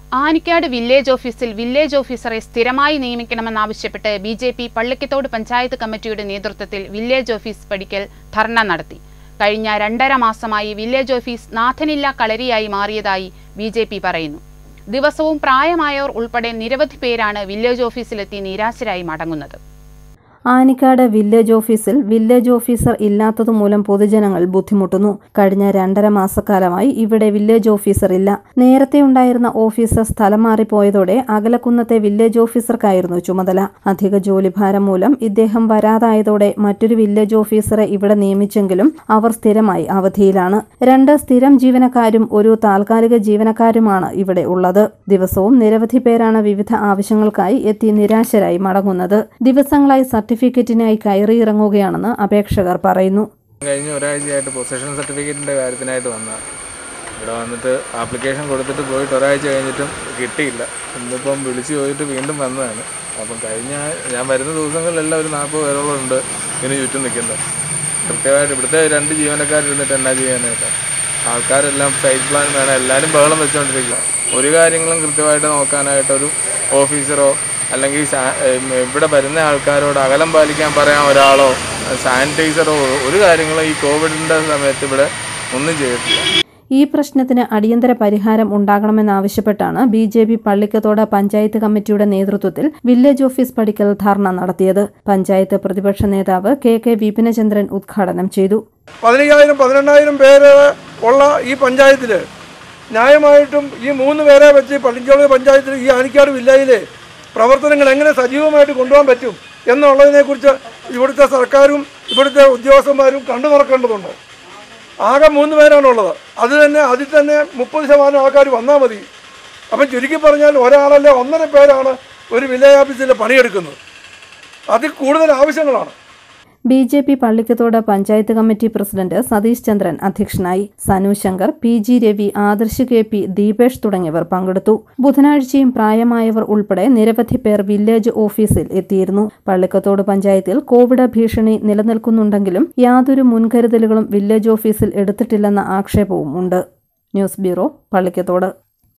Anikkad village ഓഫീസിൽ village ഓഫീസറെ സ്ഥിരമായി നിയമിക്കണമെന്നാവശ്യപ്പെട്ട് B J P Pallikkathodu panchayat കമ്മിറ്റിയുടെ നേതൃത്വത്തിൽ വില്ലേജ് ഓഫീസ് പടിക്കൽ ധർണ നടത്തി കഴിഞ്ഞ രണ്ടര മാസമായി വില്ലേജ് ഓഫീസ് നാഥനില്ല കളരിയായി മാറിയതായി ബി ജെ പി പറയുന്നു ദിവസവും പ്രായമായവർ ഉൾപ്പെടെ നിരവധി പേരാണ് വില്ലേജ് ഓഫീസിലെത്തി നിരാശരായി മടങ്ങുന്നത് ആനിക്കാട് വില്ലേജ് ഓഫീസിൽ വില്ലേജ് ഓഫീസർ ഇല്ലാത്തതുമൂലം പൊതുജനങ്ങൾ ബുദ്ധിമുട്ടുന്നു കഴിഞ്ഞ രണ്ടര മാസക്കാലമായി ഇവിടെ വില്ലേജ് ഓഫീസർ ഇല്ല നേരത്തെ ഉണ്ടായിരുന്ന ഓഫീസർ സ്ഥലം മാറിപ്പോയതോടെ അകലക്കുന്നത്തെ വില്ലേജ് ഓഫീസർക്കായിരുന്നു ചുമതല അധിക ജോലിഭാരം മൂലം ഇദ്ദേഹം വരാതായതോടെ മറ്റൊരു വില്ലേജ് ഓഫീസറെ ഇവിടെ നിയമിച്ചെങ്കിലും അവർ സ്ഥിരമായി അവധിയിലാണ് രണ്ട് സ്ഥിരം ജീവനക്കാരും ഒരു താൽക്കാലിക ജീവനക്കാരുമാണ് ഇവിടെ ഉള്ളത് ദിവസവും നിരവധി പേരാണ് വിവിധ ആവശ്യങ്ങൾക്കായി എത്തി നിരാശരായി മടങ്ങുന്നത് ദിവസങ്ങളായി സർട്ടിഫിക്കറ്റിനായി കയറിയിറങ്ങുകയാണെന്ന് അപേക്ഷകർ പറയുന്നു കഴിഞ്ഞ ഒരാഴ്ചയായിട്ട് പൊസഷൻ സർട്ടിഫിക്കറ്റിൻ്റെ കാര്യത്തിനായിട്ട് വന്നതാണ് ഇവിടെ വന്നിട്ട് ആപ്ലിക്കേഷൻ കൊടുത്തിട്ട് പോയിട്ട് ഒരാഴ്ച കഴിഞ്ഞിട്ടും കിട്ടിയില്ല ഇന്നിപ്പം വിളിച്ച് ചോദിച്ചിട്ട് വീണ്ടും വന്നതാണ് അപ്പം കഴിഞ്ഞ ഞാൻ വരുന്ന ദിവസങ്ങളിലെല്ലാം ഒരു നാൽപ്പത് പേരോളം ഉണ്ട് ഇതിന് ചുറ്റും നിൽക്കുന്നത് കൃത്യമായിട്ട് ഇവിടുത്തെ രണ്ട് ജീവനക്കാരിരുന്നിട്ട് എന്നാ ചെയ്യാനായിട്ട് ആൾക്കാരെല്ലാം സൈറ്റ് പ്ലാൻ വേണം എല്ലാവരും ബഹളം വെച്ചുകൊണ്ടിരിക്കുക ഒരു കാര്യങ്ങളും കൃത്യമായിട്ട് നോക്കാനായിട്ട് ഒരു ഓഫീസറോ അല്ലെങ്കിൽ സാ- ഏം, ഇവിടെ വരുന്ന ആൾക്കാരോട് അകലം പാലിക്കാൻ പറയാൻ ഒരാളോ സാനിറ്റൈസറോ ഒരു കാര്യങ്ങളും ഈ കോവിഡിൻ്റെ സമയത്ത് ഇവിടെ ഒന്നും ചെയ്തിട്ടില്ല ഈ പ്രശ്നത്തിന് അടിയന്തര പരിഹാരം ഉണ്ടാകണമെന്നാവശ്യപ്പെട്ടാണ് B J P Pallikkathodu panchayat കമ്മിറ്റിയുടെ നേതൃത്വത്തിൽ വില്ലേജ് ഓഫീസ് പടിക്കൽ ധർണ നടത്തിയത് പഞ്ചായത്ത് പ്രതിപക്ഷ നേതാവ് കെ കെ വിപിനചന്ദ്രൻ ഉദ്ഘാടനം ചെയ്തു പതിനയ്യായിരം പതിനെണ്ണായിരം പേര് ഉള്ള ഈ പഞ്ചായത്തിൽ ന്യായമായിട്ടും ഈ മൂന്ന് പേരെ വെച്ച് പള്ളിച്ചോളി പഞ്ചായത്തിൽ ഈ ആനിക്കാട് വില്ലേജിലെ പ്രവർത്തനങ്ങൾ എങ്ങനെ സജീവമായിട്ട് കൊണ്ടുപോകാൻ പറ്റും എന്നുള്ളതിനെക്കുറിച്ച് ഇവിടുത്തെ സർക്കാരും ഇവിടുത്തെ ഉദ്യോഗസ്ഥന്മാരും കണ്ടു തുറക്കേണ്ടതുണ്ട് ആകെ മൂന്ന് പേരാണുള്ളത് അത് തന്നെ അതിൽ തന്നെ മുപ്പത് ശതമാനം ആൾക്കാർ വന്നാൽ മതി അപ്പം ചുരുക്കി പറഞ്ഞാൽ ഒരാളല്ല ഒന്നര പേരാണ് ഒരു വില്ലേജ് ഓഫീസിൽ പണിയെടുക്കുന്നത് അതിൽ കൂടുതൽ ആവശ്യങ്ങളാണ് B J P Pallikkathodu panchayat committee president Satheesh Chandran അധ്യക്ഷനായി Sanu Shankar P G Ravi Adarsh K P Deepesh തുടങ്ങിയവർ പങ്കെടുത്തു ബുധനാഴ്ചയും പ്രായമായവർ ഉൾപ്പെടെ നിരവധി പേർ വില്ലേജ് ഓഫീസിൽ എത്തിയിരുന്നു പള്ളിക്കത്തോട് പഞ്ചായത്തിൽ കോവിഡ് ഭീഷണി നിലനിൽക്കുന്നുണ്ടെങ്കിലും യാതൊരു മുൻകരുതലുകളും വില്ലേജ് ഓഫീസിൽ എടുത്തിട്ടില്ലെന്ന ആക്ഷേപവും ഉണ്ട് ന്യൂസ് ബ്യൂറോ പള്ളിക്കത്തോട്